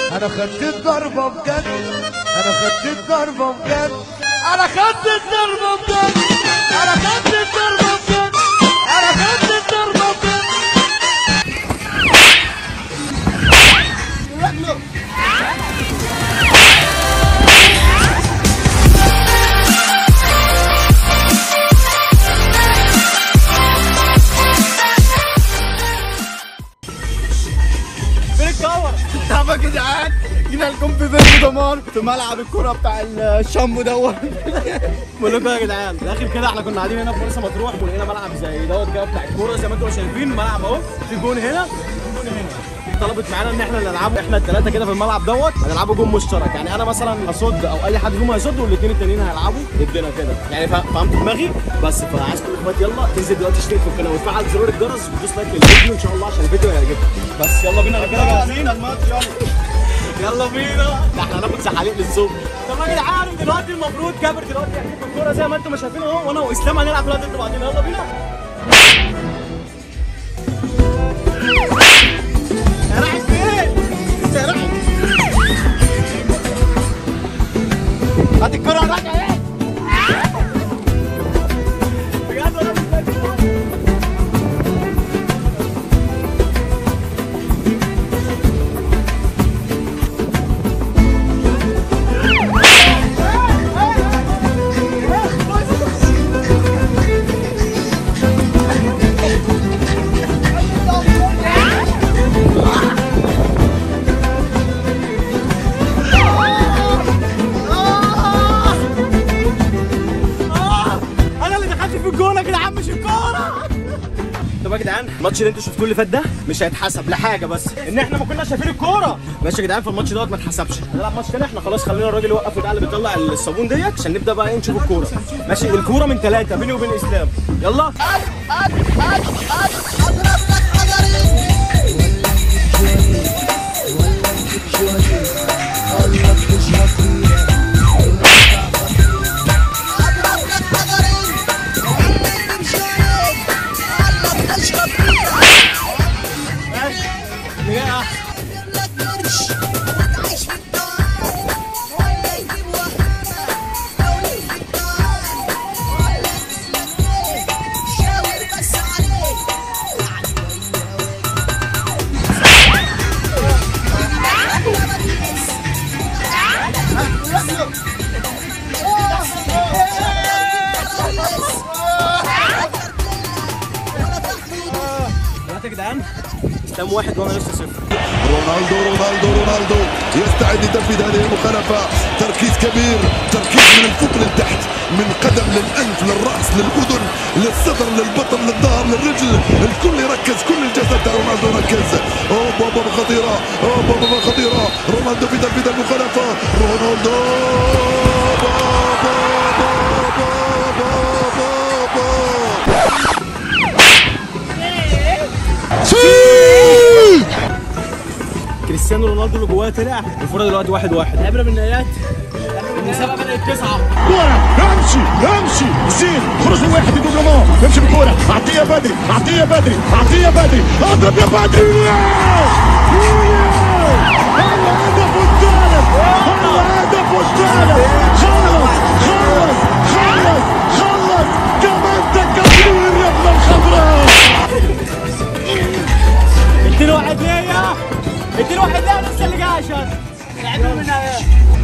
انا خدت الضربة بجد انا خدت الضربة بجد انا خدت الضربة بجد انا خدت الضربة بجد انا خدت الضربة بجد فين الكور؟ طب يا جدعان جينا لكم في فيديو دمار في ملعب الكرة بتاع الشامبو دوت بقول لكم يا جدعان في الاخر كده احنا كنا قاعدين هنا في مرسى مطروح ولقينا ملعب زي دوت كده بتاع الكورة زي ما انتم شايفين ملعب اهو في جون هنا في جون هنا طلبت معانا ان احنا نلعبه احنا الثلاثه كده في الملعب دوت هنلعبه جون مشترك يعني انا مثلا هصد او اي حد فيهم هيصد والاثنين التانيين هيلعبوا ضدنا كده يعني فا- فهمت دماغي بس فعايز كل اخواتي يلا تنزل دلوقتي تشترك في القناه وتفعل زرار الجرس وتدوس لايك للفيديو ان شاء الله عشان الفيديو هيعجبكم بس يلا بينا يا رجاله جاهزين الماتش يلا يلا بينا ده احنا هناخد سحاليق للصبح طب يا جدعان دلوقتي المفروض كابر دلوقتي يحكي الكوره زي ما انتم شايفين اهو وانا واسلام هنلعب دلوقتي ضد بعضينا يلا بينا يا رايح فين؟ يا رايح هات الكرة راجع ايه؟ بجد ولا مش فاكر؟ آه! انا اللي دخلت في الجون يا جدعان مش الكوره طب يا جدعان الماتش اللي انتوا شفتوه اللي فات ده مش هيتحسب لحاجه بس ان احنا ما كناش شايفين الكوره ماشي يا جدعان فالماتش دوت ما اتحسبش هنلعب ماتش تاني احنا خلاص خلينا الراجل يوقف بتاع اللي بيطلع الصابون ديت عشان نبدا بقى ايه نشوف الكوره ماشي الكوره من ثلاثه بيني وبين اسلام يلا ماشي اللي جاي احسن دلوقتي يا جدعان اسلام واحد وانا لسه صفر رونالدو رونالدو رونالدو يستعد لتنفيذ هذه المخالفة تركيز كبير تركيز من الفوق للتحت من قدم للأنف للرأس للأذن للصدر للبطن للظهر للرجل الكل يركز كل الجسد تاع رونالدو ركز اوه بابا خطيرة اوه بابا خطيرة رونالدو في تنفيذ المخالفة رونالدو بابا بابا بابا بابا كريستيانو رونالدو اللي جواه طلع الفوره دلوقتي واحد واحد عبره بالنهايات المسابقه بدات تسعه كورة امشي امشي زين خرج من واحد يقول له امشي بالكورة اعطيه بدري اعطيه بدري اعطيه بدري اضرب يا بدري الهدف الثالث الهدف الثالث خلص خلص خلص خلص كمان تكبر الرحلة الخضراء اديله واحد ليا اديله واحد ليا لسه اللي جاي عشان لعبنا من النهايات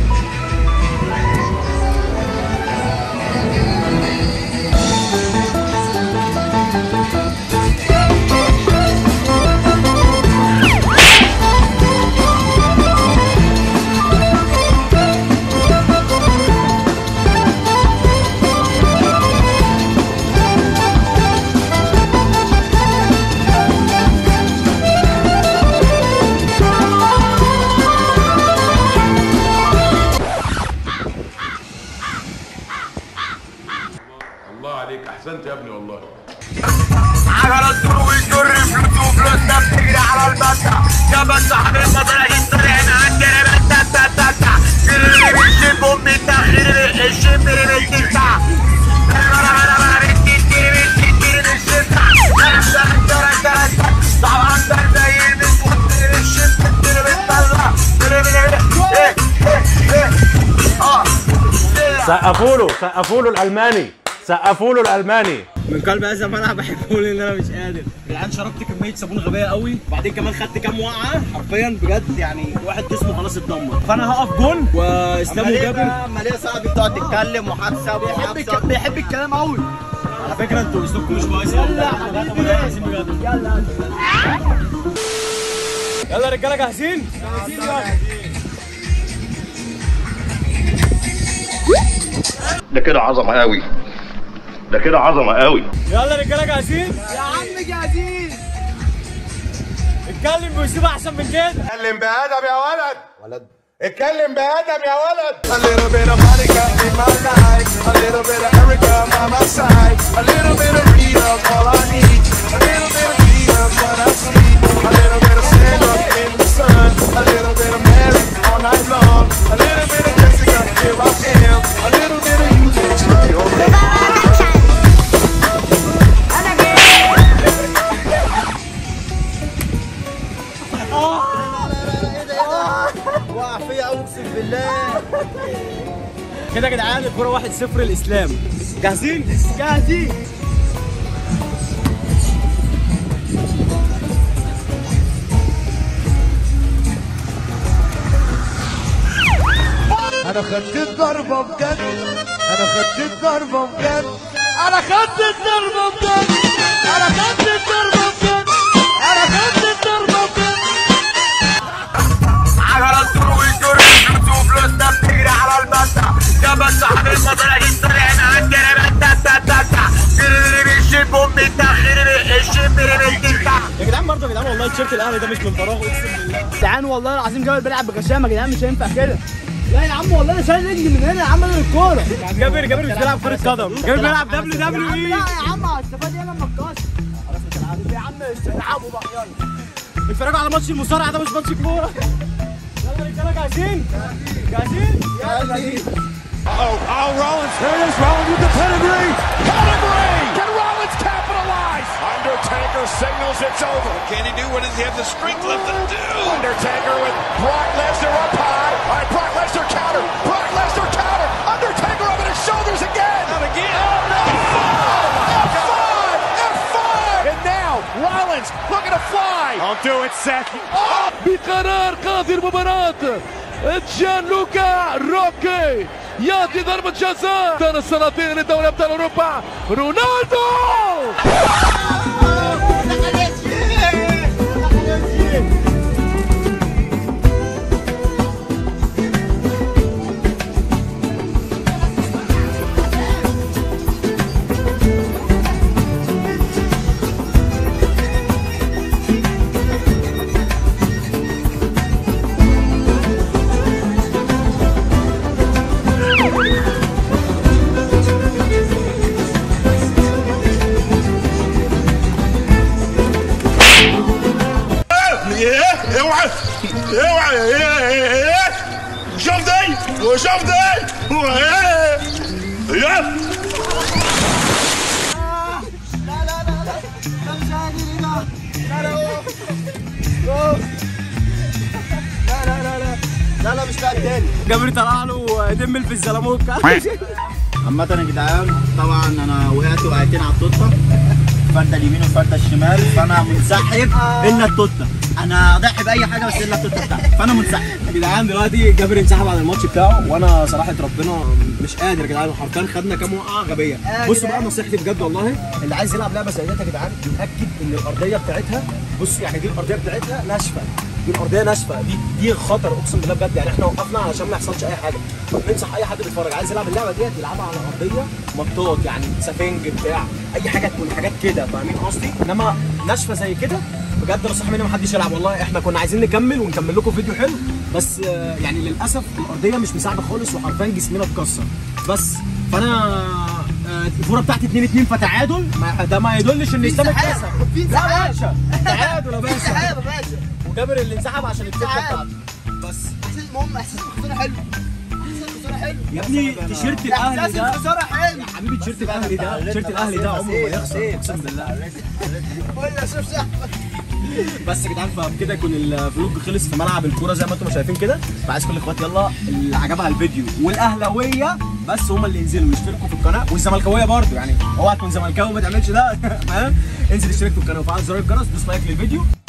الله عليك احسنت يا ابني والله على الدور والدر فلوس وفلوس ده بتجري على البطة يا بس حبيبنا طلع طلعنا عندنا بتا تا تا تا اللي بيشم امي تاخير الشم اللي بتدفع طبعا ده زي المسكين الشم اللي بتطلع سقفوا له سقفوا له الالماني سقفوا له الالماني من قلب هذا الملعب بحب اقول ان انا مش قادر العيال شربت كميه صابون غبيه قوي وبعدين كمان خدت كام وقعه حرفيا بجد يعني واحد جسمه خلاص اتدمر فانا هقف جون واسلام وجابر اما ليه صاحبي بتقعد تتكلم وحبسه بيحب وحبسه الك- بيحب الكلام قوي على فكره انتوا اسلوبكم مش كويس يلا يلا يلا يا رجاله جاهزين؟ جاهزين يلا ده كده عظمه قوي ده كده عظمه قوي يلا يا رجاله جاهزين؟ يا عم جاهزين اتكلم باسلوب احسن من كده اتكلم بأدب يا ولد ولد اتكلم بأدب يا ولد A little bit of Monica in my life, a little bit of Erica by my side, a little bit of Rita, all I need, a little bit of Rita, what I see, a little bit of Sandra in the sun, a little bit of Mary all night long, a little bit of Jessica, here I am, a little bit of you, you're وقع فيا قوي اقسم بالله كده يا جدعان الكوره 1-0 الاسلام جاهزين؟ جاهزين انا خدت الضربة بجد انا خدت الضربة بجد انا خدت الضربة بجد انا خدت الضربة بجد انا خدت الضربة بجد على الدور والدور اليوتيوب لسه بتجري على البتة يا بس حبيب مطلع السريع عندنا بتة تة تة اللي بيشيب امي تاخير الشيب اللي بيتكع يا جدعان برضه يا جدعان والله التيشيرت الاهلي ده مش من فراغ اقسم بالله يا جدعان والله العظيم جابر بيلعب بغشامه يا جدعان مش هينفع كده لا يا عم والله انا شايل رجلي من هنا يا عم انا الكوره جابر جابر مش بيلعب كرة قدم جابر بيلعب دبليو دبليو لا اي يا عم هستفاد ايه لما اتكسر خلاص مش هنلعب يا عم العبوا بقى يلا اتفرجوا على ماتش المصارعه ده مش ماتش كوره يلا يا رجاله جاهزين جاهزين يلا Oh, oh, Rollins. There it is. Rollins with the pedigree. Pedigree. Can Rollins capitalize? Undertaker signals it's over. Can he do what does he have the strength left to do? Undertaker with Brock Lesnar up high. All right, Brock Lesnar counter. Brock Lesnar counter. Undertaker over his shoulders again. Not again. Oh, no. F5. F5. And now Rollins looking to fly. I'll do it, Seth. بقرار قاضي المباراة جان لوكا روكي يأتي ضربة جزاء ثاني السلاطين لدوري أبطال أوروبا رونالدو ايه اوعى اوعى ايه ايه شوف دي وشوف دي ايه ايه لا لا مش لاعب تاني جابر طلع له دمل في الزلموكه عامة يا جدعان طبعا انا وقعت وقعتين على التوته فرده اليمين وفرده الشمال فانا منسحب الا التوته انا ضحي باي حاجه بس الا التوته بتاعتي فانا منسحب يا جدعان دلوقتي جابر انسحب عن الماتش بتاعه وانا صراحه ربنا مش قادر يا جدعان حرفيا خدنا كام وقعه غبيه بصوا بقى نصيحتي بجد والله اللي عايز يلعب لعبه زي ديت يا جدعان يتاكد ان الارضيه بتاعتها بص يعني دي الارضيه بتاعتها ناشفه دي الارضيه ناشفه دي دي خطر اقسم بالله بجد يعني احنا وقفنا علشان ما يحصلش اي حاجه بننصح اي حد بيتفرج عايز يلعب اللعبه ديت يلعبها على ارضيه مطاط يعني سفنج بتاع اي حاجه تكون حاجات كده فاهمين قصدي انما ناشفه زي كده بجد نصيحه مني محدش يلعب والله احنا كنا عايزين نكمل ونكمل لكم فيديو حلو بس آه، يعني للاسف الارضيه مش مساعده خالص وحرفيا جسمنا اتكسر بس فانا آه، الفوره بتاعتي 2 2 فتعادل ما- ده ما يدلش ان اسلام انسحاب. اتكسر في لا انسحاب. يا باشا تعادل يا باشا انسحاب يا باشا وجابر اللي انسحب عشان التيكه تعادل. بتاعته بس احساس المهم احساس الخساره حلو احساس الخساره حلو يا ابني تيشيرت الاهلي احساس ده الخساره حلو يا حبيبي تيشيرت الاهلي ده تيشيرت الاهلي ده عمره ما يخسر اقسم بالله ولا شوف صاحبك بس يا جدعان فبكده يكون الفلوج خلص في ملعب الكوره زي ما انتم شايفين كده فعايز كل الاخوات يلا اللي عجبها الفيديو والاهلاويه بس هم اللي ينزلوا يشتركوا في القناه والزملكاويه برضه يعني اوعى تكون زملكاوي وما تعملش ده فاهم انزل اشترك في القناه وفعل زر الجرس دوس لايك للفيديو